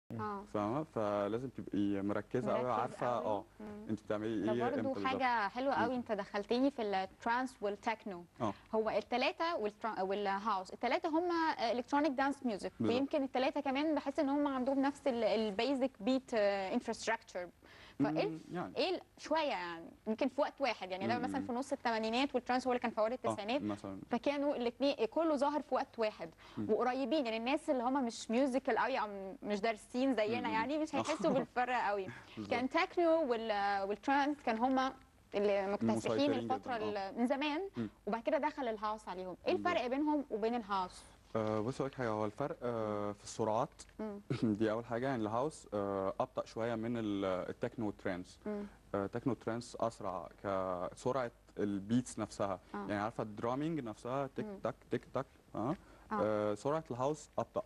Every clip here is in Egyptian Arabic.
اه فاهمه فلازم تبقي مركزه قوي مركز عارفه قوي. اه مم. انت بتعملي ده ايه برضو امتى بالظبط. حاجة حلوة قوي انت دخلتني في الترانس والتكنو اه هو التلاتة والترا- والهاوس التلاتة هم الكترونيك دانس ميوزك بالظبط. ويمكن التلاتة كمان بحس ان هم عندهم نفس البيزك بيت انفراستراكشر فايه مم، يعني ايه ال- شويه يعني يمكن في وقت واحد يعني ده مم. مثلا في نص الثمانينات والترانس هو اللي كان في اوائل اه التسعينات مثلا فكانوا الاثنين كله ظاهر في وقت واحد مم. وقريبين يعني الناس اللي هم مش ميوزيكال قوي او مش دارسين زينا مم. يعني مش هيحسوا بالفرق قوي كان تكنو وال والترانس كان هم اللي مكتسحين مسيطرين الفتره جداً، ال- من زمان مم. وبعد كده دخل الهاوس عليهم ايه الفرق بينهم وبين الهاوس آه بص اقول لك حاجه هو الفرق آه في السرعات مم. دي اول حاجه يعني الهاوس آه ابطا شويه من ال- التكنو والترانس مم. آه تكنو ترانس اسرع كسرعه البيتس نفسها آه. يعني عارفه الدرامينج نفسها تك مم. تك تك تك اه, آه. آه سرعه الهاوس ابطا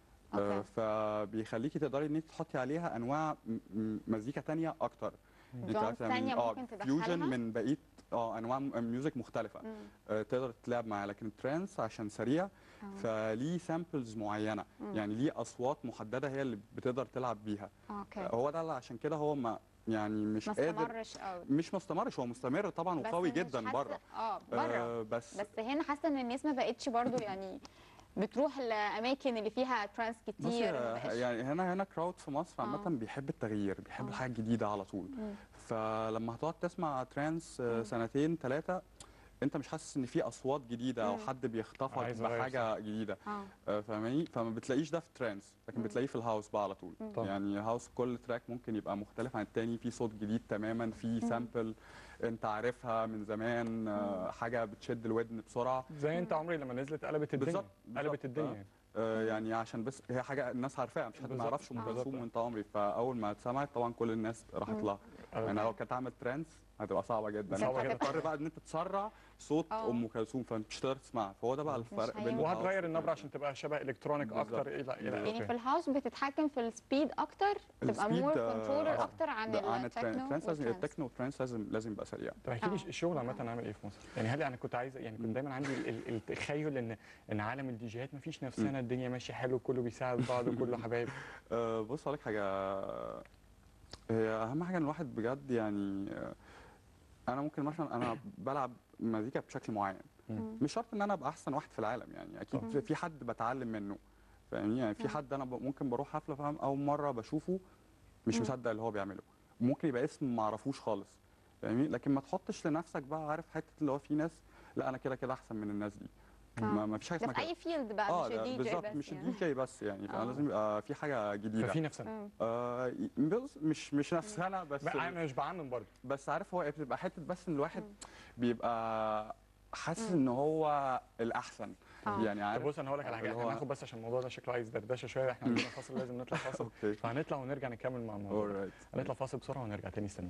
آه أوكي. فبيخليكي تقدري ان انت تحطي عليها انواع م- م- مزيكا تانية اكتر انت Drums عارفة يعني تانية اه ممكن فيوجن تدخلها؟ من بقيه اه انواع م- ميوزك مختلفه مم. آه تقدر تلعب معاه لكن الترانس عشان سريع آه. فليه سامبلز معينه مم. يعني ليه اصوات محدده هي اللي بتقدر تلعب بيها اوكي هو ده اللي عشان كده هو ما يعني مش ما قادر استمرش قوي مش ما استمرش هو مستمر طبعا بس وقوي مش جدا حاسة- بره اه بره آه بس, بس هنا حاسه ان الناس ما بقتش برضو يعني بتروح الاماكن اللي فيها ترانس بصي كتير ما آه، بقاش- يعني هنا هنا كراود في مصر عامه آه. بيحب التغيير بيحب آه. الحاجه الجديده على طول مم. فلما هتقعد تسمع ترانس آه، سنتين ثلاثه انت مش حاسس ان في اصوات جديده او مم. حد بيخطفك عايز أغير بحاجه جديده اه آه، فاهماني فما بتلاقيش ده في ترانس لكن مم. بتلاقيه في الهاوس بقى على طول طبعا. يعني هاوس كل تراك ممكن يبقى مختلف عن التاني في صوت جديد تماما في سامبل انت عارفها من زمان آه، حاجه بتشد الودن بسرعه زي انت عمري لما نزلت قلبت الدنيا بالظبط، بالظبط. قلبت الدنيا آه. يعني. آه، يعني عشان بس هي حاجه الناس عارفاها مش حد ما بالظبط. يعرفش ام آه. كلثوم بالظبط. وانت عمري فاول ما اتسمعت طبعا كل الناس راحت لها آه. يعني لو كانت عملت ترانس هتبقى صعبه جدا صعبة انت جدا. هتضطر بقى ان انت تسرع صوت آه. ام كلثوم فانت مش هتقدر تسمعها فهو ده بقى الفرق بين هينفع. الهاوس وهتغير النبره عشان تبقى شبه الكترونيك بالظبط. اكتر الى الى بالظبط. يعني في اخره الهاوس بتتحكم في السبيد اكتر تبقى السبيد، مور آه، كنترولر آه. اكتر عن ده عن التكنو الترانس لازم والترانس. التكنو والترانس لازم لازم يبقى سريع طب احكي لي آه. الشغل عامه عامل ايه في مصر؟ يعني هل انا كنت عايز يعني كنت دايما عندي ال- ال- التخيل ان ان عالم الديجيهات ما فيش نفسنا الدنيا ماشيه حلو كله بيساعد بعض وكله حبايب أه بص اقول لك حاجه هي اهم حاجه ان الواحد بجد يعني آه، انا ممكن مثلا انا بلعب مزيكا بشكل معين مم. مش شرط ان انا ابقى احسن واحد في العالم يعني اكيد طبعا. في- في حد بتعلم منه فاهمني يعني في حد انا ب- ممكن بروح حفله فاهم اول مره بشوفه مش مم. مصدق اللي هو بيعمله ممكن يبقى اسم ما اعرفوش خالص فاهمني لكن ما تحطش لنفسك بقى عارف حته اللي هو في ناس لا انا كده كده احسن من الناس دي آه. ما, ما فيش حاجه ده اسمها في كده اي فيلد بقى اه مش ده الدي جي بالظبط بس مش يعني. الدي جي بس يعني آه. فلازم يبقى في حاجه جديده ففي نفسنا مم. آه بص مش مش نفسنا بس بقى انا مش بعمم برضه بس عارف هو بتبقى حته بس ان الواحد بيبقى حاسس ان هو الاحسن آه. يعني طب عارف بص انا هقول لك على حاجه اللي احنا هو- هناخد بس عشان الموضوع ده شكله عايز دردشه شويه احنا عندنا فاصل لازم نطلع فاصل اوكي فهنطلع ونرجع نكمل مع الموضوع ده. alright. هنطلع فاصل بسرعه ونرجع تاني استنى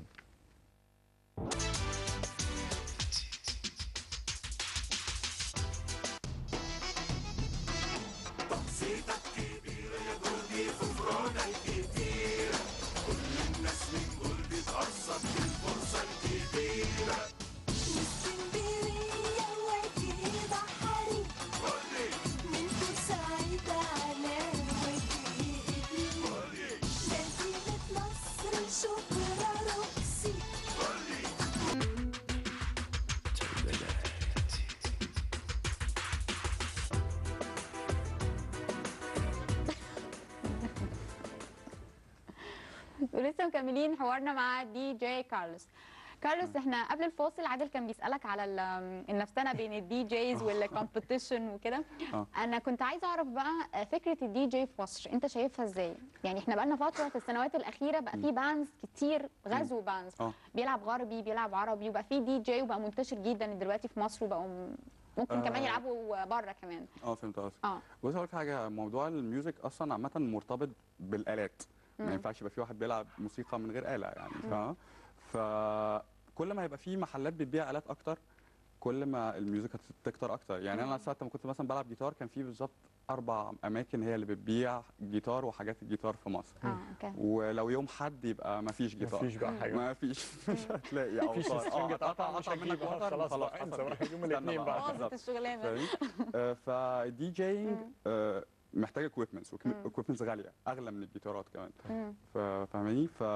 اسكندرية وادي بحري من بورسعيد على وادي مدينة نصر شبرا روكسي ولسه مكملين حوارنا مع دي جي كارلوس كارلوس احنا قبل الفاصل عادل كان بيسالك على ال- النفسنه بين الدي جيز والكومبيتيشن وكده آه. انا كنت عايزه اعرف بقى فكره الدي جي في مصر انت شايفها ازاي يعني احنا بقالنا فتره في السنوات الاخيره بقى في باندز كتير غزو باندز آه. بيلعب غربي بيلعب عربي وبقى في دي جي وبقى منتشر جدا دلوقتي في مصر وبقوا م- ممكن آه. كمان يلعبوا بره كمان اه فهمت قصدك اه بص هقول لك حاجه موضوع الميوزك اصلا عامه مرتبط بالالات ما ينفعش يبقى في واحد بيلعب موسيقى من غير آلة يعني فاهم فكل ما يبقى في محلات بتبيع آلات اكتر كل ما الميوزك هتكتر اكتر يعني انا ساعه ما كنت مثلا بلعب جيتار كان في بالظبط اربع اماكن هي اللي بتبيع جيتار وحاجات الجيتار في مصر اه اوكي ولو يوم حد يبقى ما فيش جيتار مفيش بقى حاجه ما فيش مش هتلاقي مفيش اوتار سترنج اه اتقطع مش قطع منك هجيبه وتر خلاص خلاص بقى انسى حصل بقى يوم استنى الاثنين بقى. بقى باظت بالظبط. الشغلانه فاهمني؟ آه، فالدي جينج آه، محتاج اكويبمنتس مم. اكويبمنتس غاليه اغلى من الجيتارات كمان مم. ف- فاهماني ف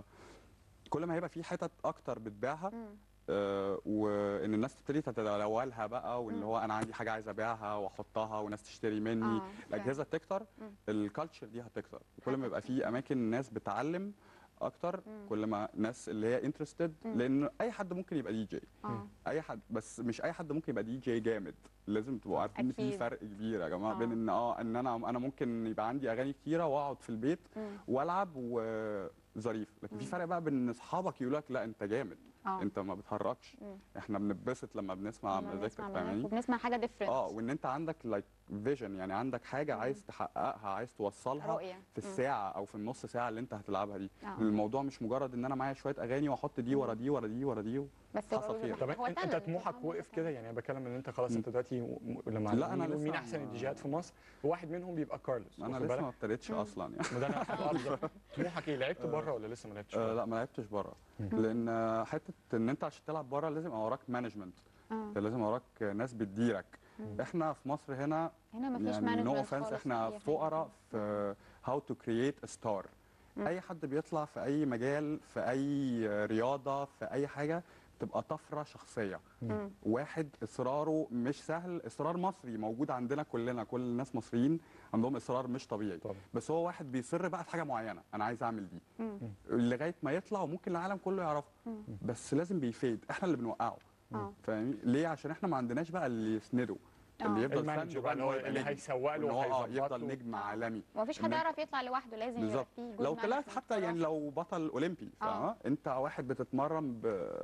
كل ما هيبقى في حتت اكتر بتبيعها مم. آه، وان الناس تبتدي تتداولها بقى واللي مم. هو انا عندي حاجه عايز ابيعها واحطها وناس تشتري مني آه، الاجهزه تكتر مم. الكالتشر دي هتكتر كل ما يبقى في اماكن ناس بتعلم اكتر مم. كل ما ناس اللي هي انترستد مم. لان اي حد ممكن يبقى دي جي اه اي حد بس مش اي حد ممكن يبقى دي جي جامد لازم تبقوا عارفين ان في أكيد. فرق كبير يا جماعه آه. بين ان اه ان انا انا ممكن يبقى عندي اغاني كتيره واقعد في البيت مم. والعب وظريف لكن في مم. فرق بقى بين اصحابك يقولوا لك لا انت جامد اه انت ما بتهرجش مم. احنا بنتبسط لما بنسمع لما مزيكتك بنسمع فاهماني وبنسمع حاجه ديفرنت اه وان انت عندك لايك فيجن يعني عندك حاجه مم. عايز تحققها عايز توصلها رؤيه في مم. الساعه او في النص ساعه اللي انت هتلعبها دي آه. الموضوع مش مجرد ان انا معايا شويه اغاني واحط دي ورا دي ورا دي ورا دي بس حصل هو- خير. طب هو انت انت talent، طموحك هو وقف talent. كده يعني انا بتكلم ان انت خلاص مم. انت دلوقتي و- م- لما لا، أنا مين- لسه مين ما- احسن الديجيهات في مصر وواحد منهم بيبقى كارلوس انا واخد لسه بالك؟ ما ابتديتش مم. اصلا يعني ما ده انا آه، بالظبط. طموحك ايه لعبت بره ولا لسه ما لعبتش آه بره؟ لا ما لعبتش بره مم. لان آه، حته ان انت عشان تلعب بره لازم يبقى وراك مانجمنت اه لازم وراك ناس بتديرك مم. احنا في مصر هنا هنا مفيش يعني نو مانجمنت اوفنس خالص احنا في أي حاجة. فقراء في هاو تو كرييت ستار مم. اي حد بيطلع في اي مجال في اي رياضه في اي حاجه تبقى طفره شخصيه مم. واحد اصراره مش سهل اصرار مصري موجود عندنا كلنا كل الناس مصريين عندهم اصرار مش طبيعي طبعا بس هو واحد بيصر بقى في حاجه معينه انا عايز اعمل دي مم. لغايه ما يطلع وممكن العالم كله يعرفه مم. بس لازم بيفيد احنا اللي بنوقعه اه فاهمني ليه عشان احنا ما عندناش بقى اللي يسنده آه. اللي يفضل المانجر سنده بقى اللي هو يبقى اللي نجم. هيسوق له وإن هو اه وهيظبط يفضل له. نجم آه. عالمي ومفيش إن حد أنت- يعرف يطلع لوحده لازم يبقى بالظبط فيه لو جود طلعت management حتى يعني خلاص. لو بطل اولمبي آه. فاهمه انت واحد بتتمرن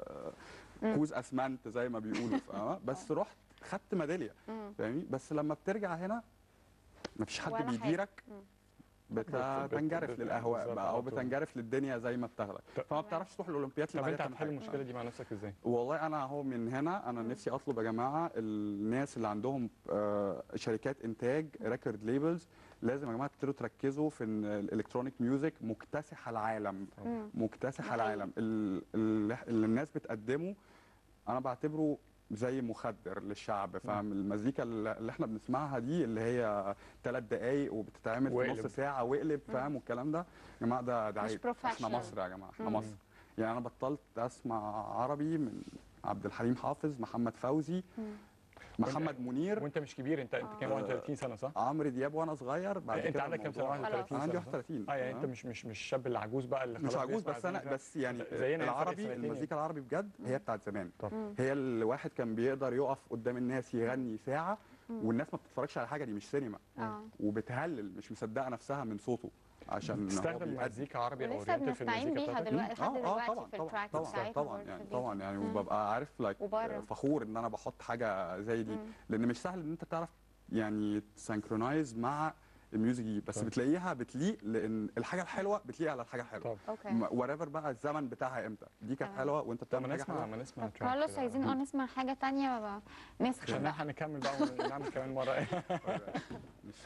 مم. بكوز اسمنت زي ما بيقولوا فاهمه بس رحت خدت ميداليه مم. فاهمني بس لما بترجع هنا مفيش حد ولا حاجة. بيديرك مم. بت- بت- بتنجرف بت- للاهواء بالظبط بقى او على طول. بتنجرف للدنيا زي ما بتاخدك طب- فما بتعرفش تروح الاولمبياد طب اللي انت بعدها هتحل تعمل حاجة. المشكله دي مع نفسك ازاي؟ والله انا اهو من هنا انا مم. نفسي اطلب يا جماعه الناس اللي عندهم آه، شركات انتاج ريكورد ليبلز لازم يا جماعه تبتدوا تركزوا في ان الالكترونيك ميوزك مكتسح العالم مم. مكتسح ده حقيقي. العالم ال- ال- اللي الناس بتقدمه انا بعتبره زي مخدر للشعب فاهم المزيكا اللي احنا بنسمعها دي اللي هي ثلاث دقايق وبتتعمل في واقلب. نص ساعه واقلب فاهم والكلام ده يا جماعه ده ده مش عيب احنا professional. مصر يا جماعه احنا مم. مصر يعني انا بطلت اسمع عربي من عبد الحليم حافظ محمد فوزي مم. محمد منير وانت مش كبير انت انت كام آه. 31 سنه صح؟ عمرو دياب وانا صغير بعد انت كده عندك كام سنه الموضوع- 31 انا عندي سنه صح؟ 31 اه يعني انت آه. مش مش مش الشاب العجوز بقى اللي مش خلاص عجوز بيسمع بس انا أغاني بس يعني زينا يعني فرق العربي سنتين المزيكا العربي بجد هي بتاعت زمان طب مم. هي الواحد كان بيقدر يقف قدام الناس يغني ساعه والناس ما بتتفرجش على حاجه دي مش سينما اه وبتهلل مش مصدقه نفسها من صوته عشان هو بتستخدم بيأدي. مزيكا عربي او ولسه oriental في بنستعين المزيكا بيها بتاعتك؟ دلوقتي لحد اه اه دلوقتي طبعا في طبعا التراكس طبعا بتاعتنا طبعا برضه يعني في طبعا الفيديو. يعني مم. وببقى عارف لايك وبره. فخور ان انا بحط حاجه زي دي مم. لان مش سهل ان انت تعرف يعني تسنكرونايز مع الميوزك دي بس طبعا. بتلاقيها بتليق لان الحاجه الحلوه بتليق على الحاجه الحلوه طب اوكي وريفر بقى الزمن بتاعها امتى دي كانت آه. حلوه وانت طب بتعمل ما حاجه نسمع حلوه ما نسمع طب تراك كارلوس كده. عايزين اه نسمع حاجه تانية بقى نسخن عشان بقى احنا هنكمل بقى ونعمل كمان مره